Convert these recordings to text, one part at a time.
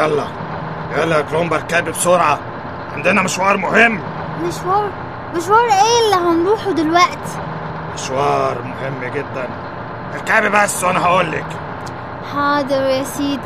يلا يلا يا كرومبر كاب بسرعة عندنا مشوار مهم مشوار مشوار ايه اللي هنروحه دلوقتي مشوار مهم جدا اركبي بس وانا هقولك حاضر يا سيدي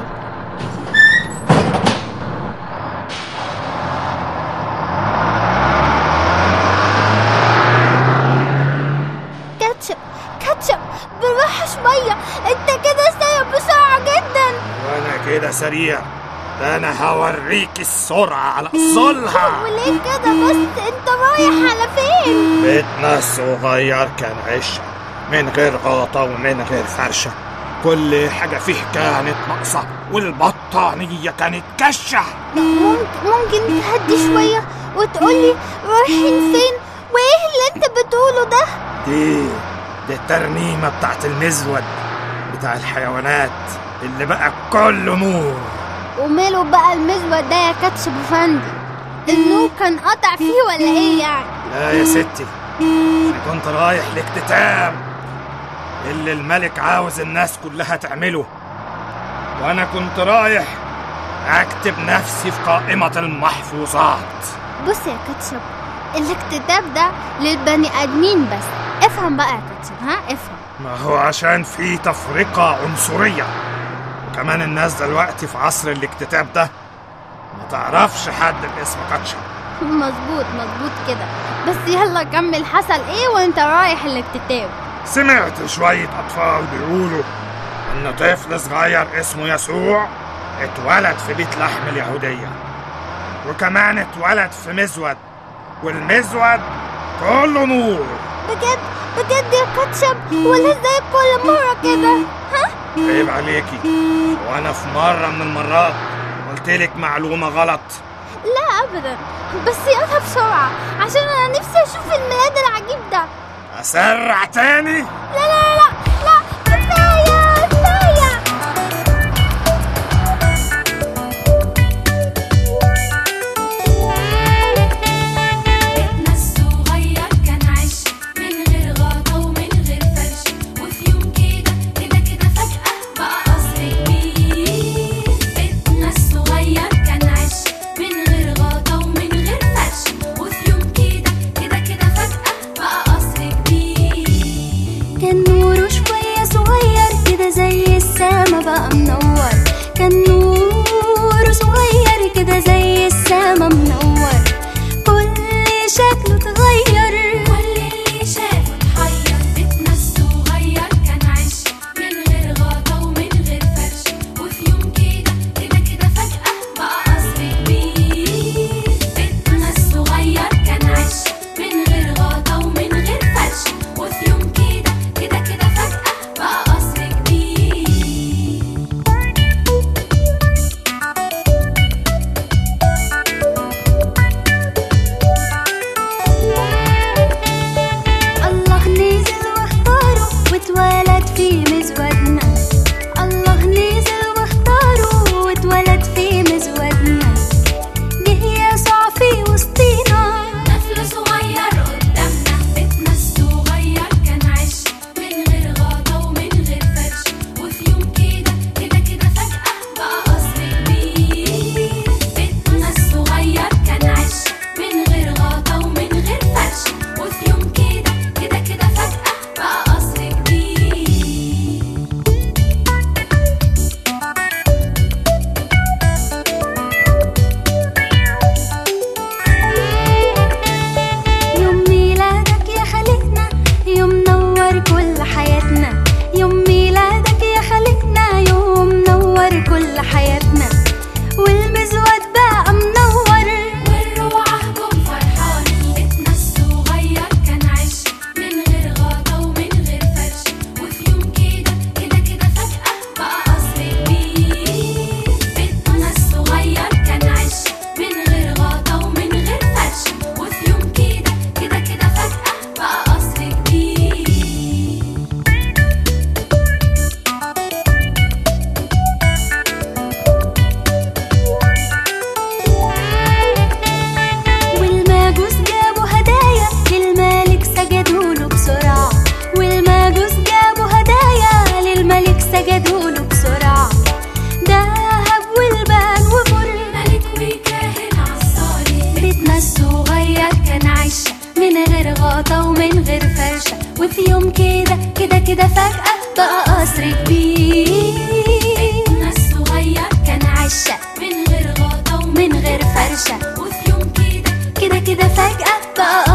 كاتشب كاتشب بالراحة شوية انت كده سايق بسرعة جدا وانا كده سريع ده انا هوريك السرعة على اصولها وليه كده بس انت رايح على فين بيتنا الصغير كان عش من غير غلطة ومن غير فرشة كل حاجة فيه كانت ناقصة والبطانية كانت كشة ممكن ممكن تهدي شوية وتقولي رايحين فين وايه اللي انت بتقوله ده دي دي الترنيمة بتاعت المزود بتاع الحيوانات اللي بقى كله نور وماله بقى المزود ده يا كاتشب فندي النور كان قطع فيه ولا ايه يعني لا يا ستي انا كنت رايح لاكتتاب اللي الملك عاوز الناس كلها تعمله وانا كنت رايح اكتب نفسي في قائمة المحفوظات بص يا كاتشب الاكتتاب ده للبني ادمين بس افهم بقى يا كاتشب ها افهم ما هو عشان في تفرقة عنصرية وكمان الناس دلوقتي في عصر الاكتتاب ده ما تعرفش حد باسم كاتشب مظبوط مظبوط كده بس يلا كمل حصل ايه وانت رايح الاكتتاب سمعت شوية أطفال بيقولوا إن طفل صغير اسمه يسوع اتولد في بيت لحم اليهودية وكمان اتولد في مزود والمزود كله نور بجد بجد يا كاتشب ولا زي كل مرة كده ها عيب عليكي وأنا في مرة من المرات قلتلك معلومة غلط لا ابدا بس يلا بسرعة عشان انا نفسي اشوف الميلاد العجيب ده أسرع تاني لا لا لا لا كفاية كفاية بيتنا الصغير كان عش من غير غطا ومن غير فرش وفي يوم كده كده كده فجأة بقى قصر كبير بيتنا الصغير كان عش من غير غطا ومن غير فرش وفي يوم كده كده كده فجأة بقى قصر كبير كان نوره شوية صغير كده زي السما بقى منور كان نوره صغير كده زي السما منور كل شكله اتغير كل اللي شافه اتحير بيتنا الصغير كان عش من غير غطا ومن غير فرش وفي يوم كده كده كده فجأة بقى قصر كبير بيتنا الصغير كان عش من غير غطا ومن غير فرش وفي يوم كده كده كده فجأة بقى قصر كبير وفي يوم كده كده كده فجأة بقى قصر كبير بيتنا الصغير كان عشة من غير غطا من غير فرشة وفي يوم كده كده كده فجأة بقى